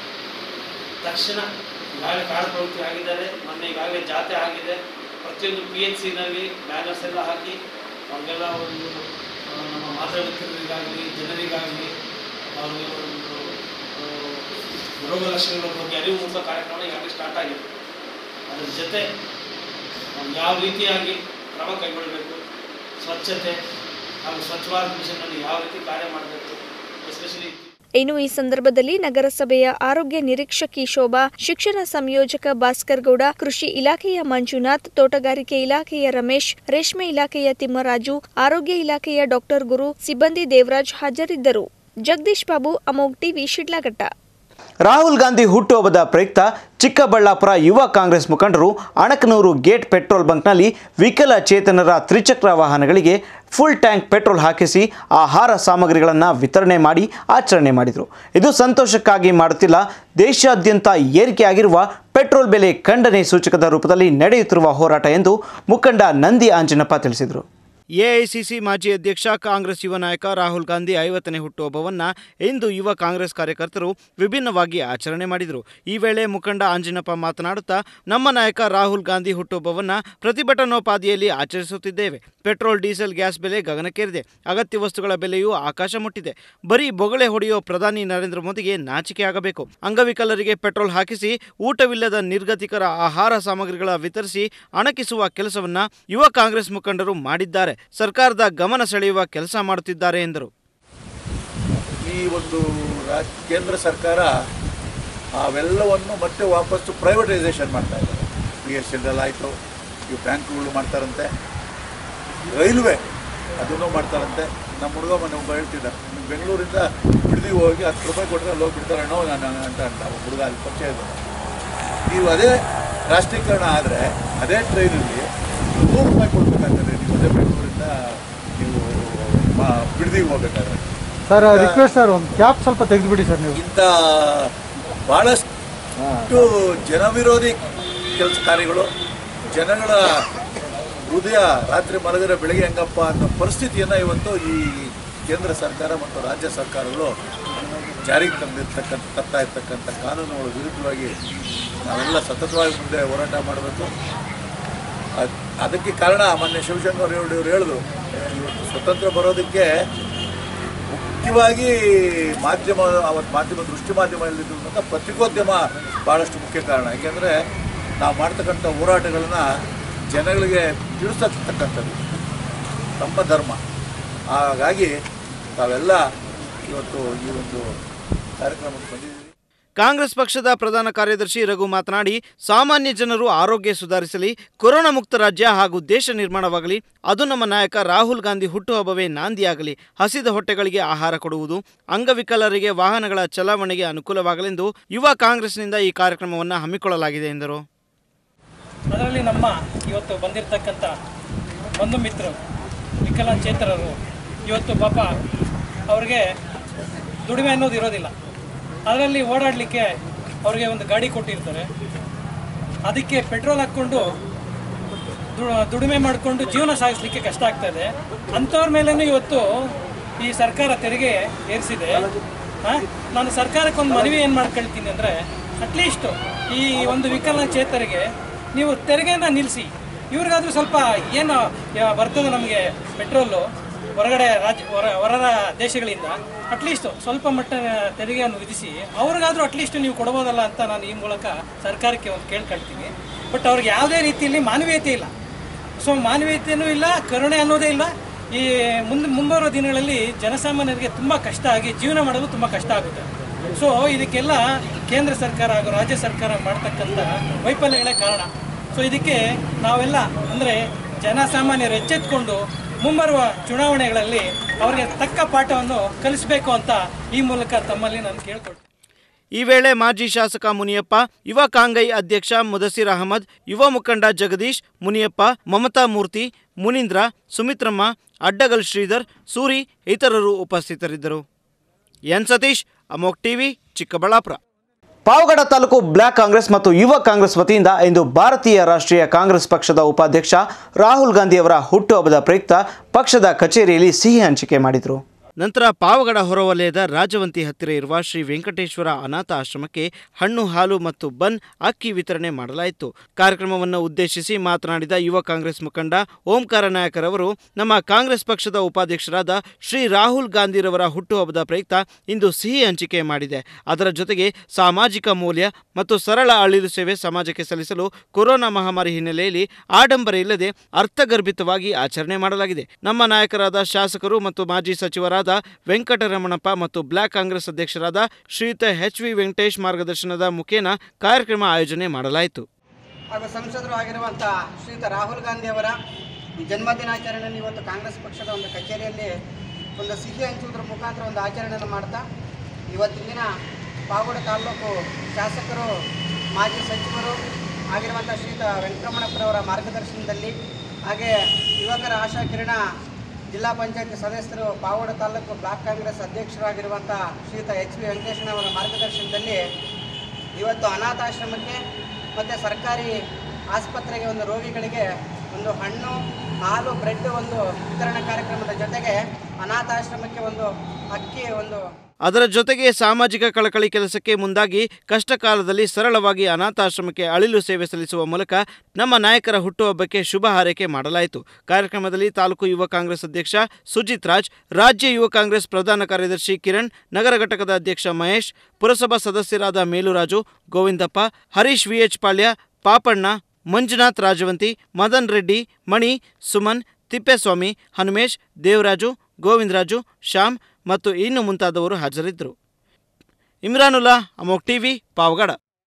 ತಕ್ಷಣ ಈಗಾಗಲೇ ಕಾರ್ಯಪ್ರವೃತ್ತಿ ಆಗಿದ್ದಾರೆ ಮೊನ್ನೆ ಈಗಾಗಲೇ ಜಾತೆ ಆಗಿದೆ ಪ್ರತಿಯೊಂದು ಪಿ ಎಚ್ ಸಿನಲ್ಲಿ ಬ್ಯಾನರ್ಸ್ ಎಲ್ಲ ಹಾಕಿ ಅವ್ರಿಗೆಲ್ಲ ಒಂದು ಆ, ನಮ್ಮ ಮಾತಾಡುತ್ತಿರೋರಿಗಾಗಲಿ ಜನರಿಗಾಗಲಿ ಅವ್ರಿಗೆ ಒಂದು ಆ, ರೋಗ ಲಕ್ಷಣಗಳ ಬಗ್ಗೆ ಅರಿವು ಮೂಡಿಸೋ ಕಾರ್ಯಕ್ರಮ ಈಗಾಗಲೇ ಸ್ಟಾರ್ಟ್ ಆಗಿದೆ ಅದರ ಜೊತೆ ನಾವು ಯಾವ ರೀತಿಯಾಗಿ ಕ್ರಮ ಕೈಗೊಳ್ಳಬೇಕು ಸ್ವಚ್ಛತೆ ಹಾಗೂ ಸ್ವಚ್ಛ ಭಾರತ್ ಮಿಷನ್ನಲ್ಲಿ ಯಾವ ರೀತಿ ಕಾರ್ಯ ಮಾಡಬೇಕು ಎಸ್ಪೆಷಲಿ ಇನ್ನು ಈ ಸಂದರ್ಭದಲ್ಲಿ ನಗರಸಭೆಯ ಆರೋಗ್ಯ ನಿರೀಕ್ಷಕಿ ಶೋಭಾ ಶಿಕ್ಷಣ ಸಂಯೋಜಕ ಭಾಸ್ಕರ್ ಗೌಡ ಕೃಷಿ ಇಲಾಖೆಯ ಮಂಜುನಾಥ್ ತೋಟಗಾರಿಕೆ ಇಲಾಖೆಯ ರಮೇಶ್ ರೇಷ್ಮೆ ಇಲಾಖೆಯ ತಿಮ್ಮರಾಜು ಆರೋಗ್ಯ ಇಲಾಖೆಯ ಡಾಕ್ಟರ್ ಗುರು ಸಿಬ್ಬಂದಿ ದೇವರಾಜ್ ಹಾಜರಿದ್ದರು ಜಗದೀಶ್ ಬಾಬು ಅಮೋಗ್ ಟಿವಿ ಶಿಡ್ಲಘಟ್ಟ ರಾಹುಲ್ ಗಾಂಧಿ ಹುಟ್ಟುಹಬ್ಬದ ಪ್ರಯುಕ್ತ ಚಿಕ್ಕಬಳ್ಳಾಪುರ ಯುವ ಕಾಂಗ್ರೆಸ್ ಮುಖಂಡರು ಅಣಕನೂರು ಗೇಟ್ ಪೆಟ್ರೋಲ್ ಬಂಕ್ನಲ್ಲಿ ವಿಕಲಚೇತನರ ತ್ರಿಚಕ್ರ ವಾಹನಗಳಿಗೆ ಫುಲ್ ಟ್ಯಾಂಕ್ ಪೆಟ್ರೋಲ್ ಹಾಕಿಸಿ ಆಹಾರ ಸಾಮಗ್ರಿಗಳನ್ನು ವಿತರಣೆ ಮಾಡಿ ಆಚರಣೆ ಮಾಡಿದರು ಇದು ಸಂತೋಷಕ್ಕಾಗಿ ಮಾಡುತ್ತಿಲ್ಲ ದೇಶಾದ್ಯಂತ ಏರಿಕೆಯಾಗಿರುವ ಪೆಟ್ರೋಲ್ ಬೆಲೆ ಖಂಡನೆ ಸೂಚಕದ ರೂಪದಲ್ಲಿ ನಡೆಯುತ್ತಿರುವ ಹೋರಾಟ ಎಂದು ಮುಖಂಡ ನಂದಿ ಆಂಜನಪ್ಪ ತಿಳಿಸಿದರು ಎಐಸಿಸಿ ಮಾಜಿ ಅಧ್ಯಕ್ಷ ಕಾಂಗ್ರೆಸ್ ಯುವ ನಾಯಕ ರಾಹುಲ್ ಗಾಂಧಿ ಐವತ್ತನೇ ಹುಟ್ಟುಹಬ್ಬವನ್ನು ಇಂದು ಯುವ ಕಾಂಗ್ರೆಸ್ ಕಾರ್ಯಕರ್ತರು ವಿಭಿನ್ನವಾಗಿ ಆಚರಣೆ ಮಾಡಿದರು ಈ ವೇಳೆ ಮುಖಂಡ ಆಂಜನಪ್ಪ ಮಾತನಾಡುತ್ತಾ ನಮ್ಮ ನಾಯಕ ರಾಹುಲ್ ಗಾಂಧಿ ಹುಟ್ಟುಹಬ್ಬವನ್ನು ಪ್ರತಿಭಟನೋಪಾದಿಯಲ್ಲಿ ಆಚರಿಸುತ್ತಿದ್ದೇವೆ ಪೆಟ್ರೋಲ್ ಡೀಸೆಲ್ ಗ್ಯಾಸ್ ಬೆಲೆ ಗಗನಕ್ಕೇರಿದೆ ಅಗತ್ಯ ವಸ್ತುಗಳ ಬೆಲೆಯೂ ಆಕಾಶ ಮುಟ್ಟಿದೆ ಬರೀ ಬೊಗಳೆ ಹೊಡೆಯೋ ಪ್ರಧಾನಿ ನರೇಂದ್ರ ಮೋದಿಗೆ ನಾಚಿಕೆ ಆಗಬೇಕು ಅಂಗವಿಕಲರಿಗೆ ಪೆಟ್ರೋಲ್ ಹಾಕಿಸಿ ಊಟವಿಲ್ಲದ ನಿರ್ಗತಿಕರ ಆಹಾರ ಸಾಮಗ್ರಿಗಳ ವಿತರಿಸಿ ಅಣಕಿಸುವ ಕೆಲಸವನ್ನ ಯುವ ಕಾಂಗ್ರೆಸ್ ಮುಖಂಡರು ಮಾಡಿದ್ದಾರೆ ಸರ್ಕಾರದ ಗಮನ ಸೆಳೆಯುವ ಕೆಲಸ ಮಾಡುತ್ತಿದ್ದಾರೆ ಎಂದರು ಈ ಒಂದು ರಾಜ್ ಕೇಂದ್ರ ಸರ್ಕಾರ ಅವೆಲ್ಲವನ್ನು ಮತ್ತೆ ವಾಪಸ್ಸು ಪ್ರೈವೇಟೈಸೇಷನ್ ಮಾಡ್ತಾ ಇದ್ದಾರೆ ಬಿ ಎಸ್ ಎಲ್ ಆಯಿತು ಈ ಬ್ಯಾಂಕ್ಗಳು ಮಾಡ್ತಾರಂತೆ ರೈಲ್ವೆ ಅದನ್ನು ಮಾಡ್ತಾರಂತೆ ನಮ್ಮ ಹುಡುಗ ಮೊನ್ನೆ ಒಬ್ಬ ಹೇಳ್ತಿದ್ದ ನೀವು ಬೆಂಗಳೂರಿಂದ ಬಿಡದಿ ಹೋಗಿ ಹತ್ತು ರೂಪಾಯಿ ಕೊಟ್ಟರೆ ಅಲ್ಲಿ ಹೋಗಿ ಬಿಡ್ತಾರೆ ಅಣ್ಣೋ ನಾನು ಅಂತ ಅಂತ ಒಬ್ಬ ಹುಡುಗ ಅಲ್ಲಿ ಪರಿಚಯ ಇದ್ದ ನೀವು ಅದೇ ರಾಷ್ಟ್ರೀಕರಣ ಆದರೆ ಅದೇ ಟ್ರೈನಲ್ಲಿ ನೂರು ರೂಪಾಯಿ ಕೊಡ್ಬೇಕಾಗ್ತದೆ ನೀವು ಅದೇ ಬೆಂಗಳೂರಿಂದ ನೀವು ಮ- ಬಿಡದಿಗೆ ಹೋಗ್ಬೇಕಾದ್ರೆ ಸರ್ ರಿಕ್ವೆಸ್ಟ್ ಸರ್ ಒಂದು ಕ್ಯಾಪ್ ಸ್ವಲ್ಪ ತೆಗೆದುಬಿಡಿ ಸರ್ ನೀವು ಇಂಥ ಭಾಳಷ್ಟು ಜನವಿರೋಧಿ ಕೆಲಸ ಕಾರ್ಯಗಳು ಜನಗಳ ಹೃದಯ ರಾತ್ರಿ ಮಲಗಿದ್ರೆ ಬೆಳಗ್ಗೆ ಹೆಂಗಪ್ಪ ಅನ್ನೋ ಪರಿಸ್ಥಿತಿಯನ್ನು ಇವತ್ತು ಈ ಕೇಂದ್ರ ಸರ್ಕಾರ ಮತ್ತು ರಾಜ್ಯ ಸರ್ಕಾರಗಳು ಜಾರಿಗೆ ತಂದಿರ್ತಕ್ಕಂಥ ತರ್ತಾ ಇರ್ತಕ್ಕಂಥ ಕಾನೂನುಗಳ ವಿರುದ್ಧವಾಗಿ ನಾವೆಲ್ಲ ಸತತವಾಗಿ ಮುಂದೆ ಹೋರಾಟ ಮಾಡಬೇಕು ಅದ್- ಅದಕ್ಕೆ ಕಾರಣ ಮೊನ್ನೆ ಶಿವಶಂಕರ್ ಅವರು ಇವ್ರು ಹೇಳಿದ್ರು ಇವತ್ತು ಸ್ವತಂತ್ರ ಬರೋದಕ್ಕೆ ಮುಖ್ಯವಾಗಿ ಮಾಧ್ಯಮ ಅವತ್ತು ಮಾಧ್ಯಮ ದೃಷ್ಟಿ ಮಾಧ್ಯಮದಲ್ಲಿದ್ದಂಥ ಪತ್ರಿಕೋದ್ಯಮ ಭಾಳಷ್ಟು ಮುಖ್ಯ ಕಾರಣ ಯಾಕೆಂದರೆ ನಾವು ಮಾಡ್ತಕ್ಕಂಥ ಹೋರಾಟಗಳನ್ನ ಜನಗಳಿಗೆ ತಿಳಿಸತಕ್ಕಂಥದ್ದು ತಮ್ಮ ಧರ್ಮ ಹಾಗಾಗಿ ತಾವೆಲ್ಲ ಇವತ್ತು ಈ ಒಂದು ಕಾರ್ಯಕ್ರಮಕ್ಕೆ ಬಂದಿದ್ದೀವಿ ಕಾಂಗ್ರೆಸ್ ಪಕ್ಷದ ಪ್ರಧಾನ ಕಾರ್ಯದರ್ಶಿ ರಘು ಮಾತನಾಡಿ ಸಾಮಾನ್ಯ ಜನರು ಆರೋಗ್ಯ ಸುಧಾರಿಸಲಿ ಕೊರೋನಾ ಮುಕ್ತ ರಾಜ್ಯ ಹಾಗೂ ದೇಶ ನಿರ್ಮಾಣವಾಗಲಿ ಅದು ನಮ್ಮ ನಾಯಕ ರಾಹುಲ್ ಗಾಂಧಿ ಹುಟ್ಟುಹಬ್ಬವೇ ನಾಂದಿಯಾಗಲಿ ಹಸಿದ ಹೊಟ್ಟೆಗಳಿಗೆ ಆಹಾರ ಕೊಡುವುದು ಅಂಗವಿಕಲರಿಗೆ ವಾಹನಗಳ ಚಲಾವಣೆಗೆ ಅನುಕೂಲವಾಗಲೆಂದು ಯುವ ಕಾಂಗ್ರೆಸ್ನಿಂದ ಈ ಕಾರ್ಯಕ್ರಮವನ್ನು ಹಮ್ಮಿಕೊಳ್ಳಲಾಗಿದೆ ಎಂದರು ಅದರಲ್ಲಿ ನಮ್ಮ ಇವತ್ತು ಬಂದಿರತಕ್ಕಂಥ ಬಂಧು ಮಿತ್ರರು ವಿಕಲಾಂಚೇತರರು ಇವತ್ತು ಪಾಪ ಅವ್ರಿಗೆ ದುಡಿಮೆ ಅನ್ನೋದು ಇರೋದಿಲ್ಲ ಅದರಲ್ಲಿ ಓಡಾಡಲಿಕ್ಕೆ ಅವ್ರಿಗೆ ಒಂದು ಗಾಡಿ ಕೊಟ್ಟಿರ್ತಾರೆ ಅದಕ್ಕೆ ಪೆಟ್ರೋಲ್ ಹಾಕ್ಕೊಂಡು ದು- ದುಡಿಮೆ ಮಾಡಿಕೊಂಡು ಜೀವನ ಸಾಗಿಸ್ಲಿಕ್ಕೆ ಕಷ್ಟ ಆಗ್ತಾ ಇದೆ ಅಂಥವ್ರ ಮೇಲೇನು ಇವತ್ತು ಈ ಸರ್ಕಾರ ತೆರಿಗೆ ಏರಿಸಿದೆ ಆ, ನಾನು ಸರ್ಕಾರಕ್ಕೆ ಒಂದು ಮನವಿ ಏನು ಮಾಡ್ಕೊಳ್ತೀನಿ ಅಂದರೆ ಅಟ್ಲೀಸ್ಟು ಈ ಒಂದು ವಿಕಲಚೇತರಿಗೆ ನೀವು ತೆರಿಗೆಯನ್ನು ನಿಲ್ಲಿಸಿ ಇವ್ರಿಗಾದ್ರೂ ಸ್ವಲ್ಪ ಏನು ಯಾ- ಬರ್ತದೆ ನಮಗೆ ಪೆಟ್ರೋಲು ಹೊರಗಡೆ ರಾಜ್ಯ ಹೊರ ಹೊರ ದೇಶಗಳಿಂದ ಅಟ್ಲೀಸ್ಟ್ ಸ್ವಲ್ಪ ಮಟ್ಟ ತೆರಿಗೆಯನ್ನು ವಿಧಿಸಿ ಅವ್ರಿಗಾದ್ರೂ ಅಟ್ಲೀಸ್ಟ್ ನೀವು ಕೊಡ್ಬೋದಲ್ಲ ಅಂತ ನಾನು ಈ ಮೂಲಕ ಸರ್ಕಾರಕ್ಕೆ ಒಂದು ಕೇಳ್ಕೊಳ್ತೀನಿ ಬಟ್ ಅವ್ರಿಗೆ ಯಾವುದೇ ರೀತಿಯಲ್ಲಿ ಮಾನವೀಯತೆ ಇಲ್ಲ ಸೊ ಮಾನವೀಯತೆಯೂ ಇಲ್ಲ ಕರುಣೆ ಅನ್ನೋದೇ ಇಲ್ಲ ಈ ಮುಂದೆ ಮುಂಬರುವ ದಿನಗಳಲ್ಲಿ ಜನಸಾಮಾನ್ಯರಿಗೆ ತುಂಬ ಕಷ್ಟ ಆಗಿ ಜೀವನ ಮಾಡಲು ತುಂಬ ಕಷ್ಟ ಆಗುತ್ತೆ ಸೊ ಇದಕ್ಕೆಲ್ಲ ಕೇಂದ್ರ ಸರ್ಕಾರ ಹಾಗೂ ರಾಜ್ಯ ಸರ್ಕಾರ ಮಾಡ್ತಕ್ಕಂಥ ವೈಫಲ್ಯಗಳೇ ಕಾರಣ ಸೊ ಇದಕ್ಕೆ ನಾವೆಲ್ಲ ಅಂದರೆ ಜನಸಾಮಾನ್ಯರು ಎಚ್ಚೆತ್ಕೊಂಡು ಮುಂಬರುವ ಚುನಾವಣೆಗಳಲ್ಲಿ ಅವರಿಗೆ ತಕ್ಕ ಪಾಠವನ್ನು ಕಲಿಸಬೇಕು ಅಂತ ಈ ಮೂಲಕ ತಮ್ಮಲ್ಲಿ ನಾನು ಕೇಳ್ಕೊಳ್ತೀನಿ ಈ ವೇಳೆ ಮಾಜಿ ಶಾಸಕ ಮುನಿಯಪ್ಪ ಯುವ ಕಾಂಗೈ ಅಧ್ಯಕ್ಷ ಮುದಸಿರ್ ಅಹಮದ್ ಯುವ ಮುಖಂಡ ಜಗದೀಶ್ ಮುನಿಯಪ್ಪ ಮಮತಾ ಮೂರ್ತಿ ಮುನೀಂದ್ರ ಸುಮಿತ್ರಮ್ಮ ಅಡ್ಡಗಲ್ ಶ್ರೀಧರ್ ಸೂರಿ ಇತರರು ಉಪಸ್ಥಿತರಿದ್ದರು N Satish Amogh TV Chikkaballapur Pavagada taluk block Congress ಮತ್ತು ಯುವ ಕಾಂಗ್ರೆಸ್ ವತಿಯಿಂದ ಇಂದು ಭಾರತೀಯ ರಾಷ್ಟ್ರೀಯ ಕಾಂಗ್ರೆಸ್ ಪಕ್ಷದ ಉಪಾಧ್ಯಕ್ಷ ರಾಹುಲ್ ಗಾಂಧಿಯವರ ಹುಟ್ಟುಹಬ್ಬದ ಪ್ರಯುಕ್ತ ಪಕ್ಷದ ಕಚೇರಿಯಲ್ಲಿ ಸಿಹಿ ಹಂಚಿಕೆ ಮಾಡಿದರು ನಂತರ ಪಾವಗಡ ಹೊರವಲಯದ ರಾಜವಂತಿ ಹತ್ತಿರ ಇರುವ ಶ್ರೀ ವೆಂಕಟೇಶ್ವರ ಅನಾಥ ಆಶ್ರಮಕ್ಕೆ ಹಣ್ಣು ಹಾಲು ಮತ್ತು ಬನ್ ಅಕ್ಕಿ ವಿತರಣೆ ಮಾಡಲಾಯಿತು ಕಾರ್ಯಕ್ರಮವನ್ನು ಉದ್ದೇಶಿಸಿ ಮಾತನಾಡಿದ ಯುವ ಕಾಂಗ್ರೆಸ್ ಮುಖಂಡ ಓಂಕಾರ ನಾಯಕರವರು ನಮ್ಮ ಕಾಂಗ್ರೆಸ್ ಪಕ್ಷದ ಉಪಾಧ್ಯಕ್ಷರಾದ ಶ್ರೀ ರಾಹುಲ್ ಗಾಂಧಿರವರ ಹುಟ್ಟುಹಬ್ಬದ ಪ್ರಯುಕ್ತ ಇಂದು ಸಿಹಿ ಹಂಚಿಕೆ ಮಾಡಿದೆ ಅದರ ಜೊತೆಗೆ ಸಾಮಾಜಿಕ ಮೌಲ್ಯ ಮತ್ತು ಸರಳ ಅಳಿಲು ಸೇವೆ ಸಮಾಜಕ್ಕೆ ಸಲ್ಲಿಸಲು ಕೊರೋನಾ ಮಹಾಮಾರಿ ಹಿನ್ನೆಲೆಯಲ್ಲಿ ಆಡಂಬರ ಇಲ್ಲದೆ ಅರ್ಥಗರ್ಭಿತವಾಗಿ ಆಚರಣೆ ಮಾಡಲಾಗಿದೆ ನಮ್ಮ ನಾಯಕರಾದ ಶಾಸಕರು ಮತ್ತು ಮಾಜಿ ಸಚಿವರಾದ ವೆಂಕಟರಮಣಪ್ಪ ಮತ್ತು ಬ್ಲಾಕ್ ಕಾಂಗ್ರೆಸ್ ಅಧ್ಯಕ್ಷರಾದ ಶ್ರೀಯುತ ಎಚ್ ವಿ ವೆಂಕಟೇಶ್ ಮಾರ್ಗದರ್ಶನದ ಮುಖೇನ ಕಾರ್ಯಕ್ರಮ ಆಯೋಜನೆ ಮಾಡಲಾಯಿತು ಹಾಗೂ ಸಂಸದರು ಆಗಿರುವಂಥ ಶ್ರೀಯುತ ರಾಹುಲ್ ಗಾಂಧಿ ಅವರ ಜನ್ಮದಿನಾಚರಣೆಯನ್ನು ಇವತ್ತು ಕಾಂಗ್ರೆಸ್ ಪಕ್ಷದ ಒಂದು ಕಚೇರಿಯಲ್ಲಿ ಒಂದು ಸಿಹಿ ಹಂಚುವುದರ ಮುಖಾಂತರ ಒಂದು ಆಚರಣೆಯನ್ನು ಮಾಡ್ತಾ ಇವತ್ತಿನ ದಿನ ಪಾವಗಡ ತಾಲೂಕು ಶಾಸಕರು ಮಾಜಿ ಸಚಿವರು ಆಗಿರುವಂಥ ಶ್ರೀಯುತ ವೆಂಕಟರಮಣಪ್ಪರವರ ಮಾರ್ಗದರ್ಶನದಲ್ಲಿ ಹಾಗೆ ಯುವಕರ ಆಶಾ ಕಿರಣ ಜಿಲ್ಲಾ ಪಂಚಾಯತ್ ಸದಸ್ಯರು ಪಾವಗಡ ತಾಲೂಕು ಬ್ಲಾಕ್ ಕಾಂಗ್ರೆಸ್ ಅಧ್ಯಕ್ಷರಾಗಿರುವಂಥ ಶ್ರೀಯುತ ಎಚ್ ವಿ ವೆಂಕಟೇಶನವರ ಮಾರ್ಗದರ್ಶನದಲ್ಲಿ ಇವತ್ತು ಅನಾಥಾಶ್ರಮಕ್ಕೆ ಮತ್ತು ಸರ್ಕಾರಿ ಆಸ್ಪತ್ರೆಗೆ ಒಂದು ರೋಗಿಗಳಿಗೆ ಒಂದು ಹಣ್ಣು ಹಾಲು ಬ್ರೆಡ್ ಒಂದು ವಿತರಣಾ ಕಾರ್ಯಕ್ರಮದ ಜೊತೆಗೆ ಅನಾಥಾಶ್ರಮಕ್ಕೆ ಒಂದು ಅಕ್ಕಿ ಒಂದು ಅದರ ಜೊತೆಗೆ ಸಾಮಾಜಿಕ ಕಳಕಳಿ ಕೆಲಸಕ್ಕೆ ಮುಂದಾಗಿ ಕಷ್ಟ ಕಾಲದಲ್ಲಿ ಸರಳವಾಗಿ ಅನಾಥಾಶ್ರಮಕ್ಕೆ ಅಳಿಲು ಸೇವೆ ಸಲ್ಲಿಸುವ ಮೂಲಕ ನಮ್ಮ ನಾಯಕರ ಹುಟ್ಟುಹಬ್ಬಕ್ಕೆ ಶುಭ ಹಾರೈಕೆ ಮಾಡಲಾಯಿತು ಕಾರ್ಯಕ್ರಮದಲ್ಲಿ ತಾಲೂಕು ಯುವ ಕಾಂಗ್ರೆಸ್ ಅಧ್ಯಕ್ಷ ಸುಜಿತ್ ರಾಜ್ ರಾಜ್ಯ ಯುವ ಕಾಂಗ್ರೆಸ್ ಪ್ರಧಾನ ಕಾರ್ಯದರ್ಶಿ ಕಿರಣ್ ನಗರ ಘಟಕದ ಅಧ್ಯಕ್ಷ ಮಹೇಶ್ ಪುರಸಭಾ ಸದಸ್ಯರಾದ ಮೇಲುರಾಜು ಗೋವಿಂದಪ್ಪ ಹರೀಶ್ ವಿಎಚ್ ಪಾಳ್ಯ ಪಾಪಣ್ಣ ಮಂಜುನಾಥ್ ರಾಜವಂತಿ ಮದನ್ ರೆಡ್ಡಿ ಮಣಿ ಸುಮನ್ ತಿಪ್ಪೇಸ್ವಾಮಿ ಹನುಮೇಶ್ ದೇವರಾಜು ಗೋವಿಂದರಾಜು ಶ್ಯಾಮ್ ಮತ್ತು ಇನ್ನು ಮುಂತಾದವರು ಹಾಜರಿದ್ದರು ಇಮ್ರಾನುಲ್ಲಾ ಅಮೋಕ್ ಟಿವಿ ಪಾವಗಡ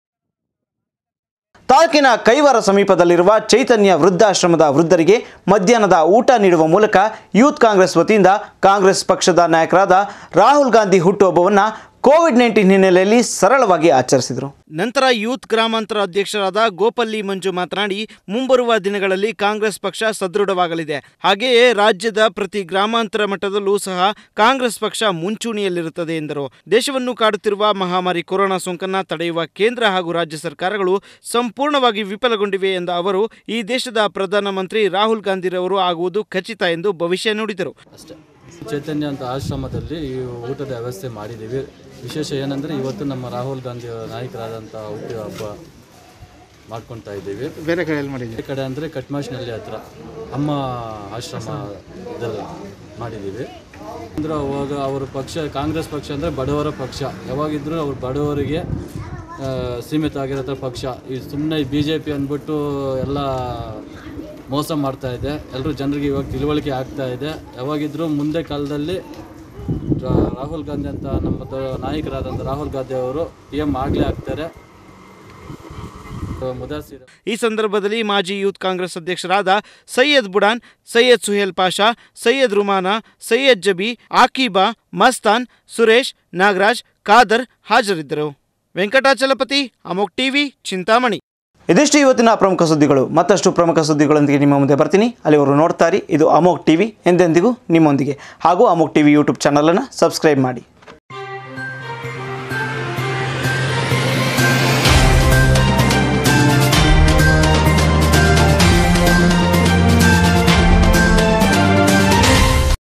ತಾಲೂಕಿನ ಕೈವಾರ ಸಮೀಪದಲ್ಲಿರುವ ಚೈತನ್ಯ ವೃದ್ಧಾಶ್ರಮದ ವೃದ್ಧರಿಗೆ ಮಧ್ಯಾಹ್ನದ ಊಟ ನೀಡುವ ಮೂಲಕ ಯೂತ್ ಕಾಂಗ್ರೆಸ್ ವತಿಯಿಂದ ಕಾಂಗ್ರೆಸ್ ಪಕ್ಷದ ನಾಯಕರಾದ ರಾಹುಲ್ ಗಾಂಧಿ ಹುಟ್ಟುಹಬ್ಬವನ್ನು ಕೋವಿಡ್ ನೈನ್ಟೀನ್ ಹಿನ್ನೆಲೆಯಲ್ಲಿ ಸರಳವಾಗಿ ಆಚರಿಸಿದರು ನಂತರ ಯೂತ್ ಗ್ರಾಮಾಂತರ ಅಧ್ಯಕ್ಷರಾದ ಗೋಪಲ್ಲಿ ಮಂಜು ಮಾತನಾಡಿ ಮುಂಬರುವ ದಿನಗಳಲ್ಲಿ ಕಾಂಗ್ರೆಸ್ ಪಕ್ಷ ಸದೃಢವಾಗಲಿದೆ ಹಾಗೆಯೇ ರಾಜ್ಯದ ಪ್ರತಿ ಗ್ರಾಮಾಂತರ ಮಟ್ಟದಲ್ಲೂ ಸಹ ಕಾಂಗ್ರೆಸ್ ಪಕ್ಷ ಮುಂಚೂಣಿಯಲ್ಲಿರುತ್ತದೆ ಎಂದರು ದೇಶವನ್ನು ಕಾಡುತ್ತಿರುವ ಮಹಾಮಾರಿ ಕೊರೋನಾ ಸೋಂಕನ್ನು ತಡೆಯುವ ಕೇಂದ್ರ ಹಾಗೂ ರಾಜ್ಯ ಸರ್ಕಾರಗಳು ಸಂಪೂರ್ಣವಾಗಿ ವಿಫಲಗೊಂಡಿವೆ ಎಂದ ಅವರು ಈ ದೇಶದ ಪ್ರಧಾನಮಂತ್ರಿ ರಾಹುಲ್ ಗಾಂಧಿರವರು ಆಗುವುದು ಖಚಿತ ಎಂದು ಭವಿಷ್ಯ ನುಡಿದರು ಅಷ್ಟೇ ಚೈತನ್ಯ ಅಂತ ಆಶ್ರಮದಲ್ಲಿ ಈ ಊಟದ ವ್ಯವಸ್ಥೆ ಮಾಡಿದ್ದೀವಿ ವಿಶೇಷ ಏನಂದರೆ ಇವತ್ತು ನಮ್ಮ ರಾಹುಲ್ ಗಾಂಧಿ ಅವರ ನಾಯಕರಾದಂಥ ಹುಟ್ಟು ಹಬ್ಬ ಮಾಡ್ಕೊತಾ ಇದ್ದೀವಿ ಬೇರೆ ಕಡೆಯಲ್ಲಿ ಮಾಡಿದ್ದೀವಿ ಬೇರೆ ಕಡೆ ಅಂದರೆ ಕಟ್ಮಾಶ್ನಲ್ಲಿ ಹತ್ರ ಅಮ್ಮ ಆಶ್ರಮದಲ್ಲಿ ಮಾಡಿದ್ದೀವಿ ಅಂದರೆ ಅವಾಗ ಅವ್ರ ಪಕ್ಷ ಕಾಂಗ್ರೆಸ್ ಪಕ್ಷ ಅಂದರೆ ಬಡವರ ಪಕ್ಷ ಯಾವಾಗಿದ್ದರೂ ಅವ್ರು ಬಡವರಿಗೆ ಆ, ಸೀಮಿತ ಆಗಿರೋ ಪಕ್ಷ ಈ ಸುಮ್ಮನೆ ಬಿ ಜೆ ಪಿ ಅಂದ್ಬಿಟ್ಟು ಎಲ್ಲ ಮೋಸ ಮಾಡ್ತಾ ಇದೆ ಎಲ್ಲರೂ ಜನರಿಗೆ ಇವಾಗ ತಿಳುವಳಿಕೆ ಆಗ್ತಾ ಇದೆ ಯಾವಾಗಿದ್ದರೂ ಮುಂದೆ ಕಾಲದಲ್ಲಿ ರಾ- ರಾಹುಲ್ ಗಾಂಧಿ ಅಂತ ನಮ್ಮ ದೊ- ನಾಯಕರಾದಂಥ ರಾಹುಲ್ ಗಾಂಧಿ ಅವರು ಪಿ ಎಮ್ ಆಗಲೇ ಆಗ್ತಾರೆ ಮುದಾಸಿರ ಈ ಸಂದರ್ಭದಲ್ಲಿ ಮಾಜಿ ಯೂತ್ ಕಾಂಗ್ರೆಸ್ ಅಧ್ಯಕ್ಷರಾದ ಸೈಯದ್ ಬುಡಾನ್ ಸೈಯದ್ ಸುಹೇಲ್ ಪಾಷಾ ಸೈಯದ್ ರುಮಾನ ಸೈಯದ್ ಜಬಿ ಆಕೀಬಾ ಮಸ್ತಾನ್ ಸುರೇಶ್ ನಾಗರಾಜ್ ಖಾದರ್ ಹಾಜರಿದ್ದರು ವೆಂಕಟಾಚಲಪತಿ ಅಮೋಕ್ ಟಿವಿ ಚಿಂತಾಮಣಿ ಇದಿಷ್ಟು ಇವತ್ತಿನ ಪ್ರಮುಖ ಸುದ್ದಿಗಳು ಮತ್ತಷ್ಟು ಪ್ರಮುಖ ಸುದ್ದಿಗಳೊಂದಿಗೆ ನಿಮ್ಮ ಮುಂದೆ ಬರ್ತೀನಿ ಅಲ್ಲಿವರು ನೋಡ್ತಾರೆ ಇದು ಅಮೋಕ್ ಟಿವಿ ಎಂದೆಂದಿಗೂ ನಿಮ್ಮೊಂದಿಗೆ ಹಾಗೂ ಅಮೋಕ್ ಟಿವಿ ಯೂಟ್ಯೂಬ್ ಚಾನಲನ್ನು ಸಬ್ಸ್ಕ್ರೈಬ್ ಮಾಡಿ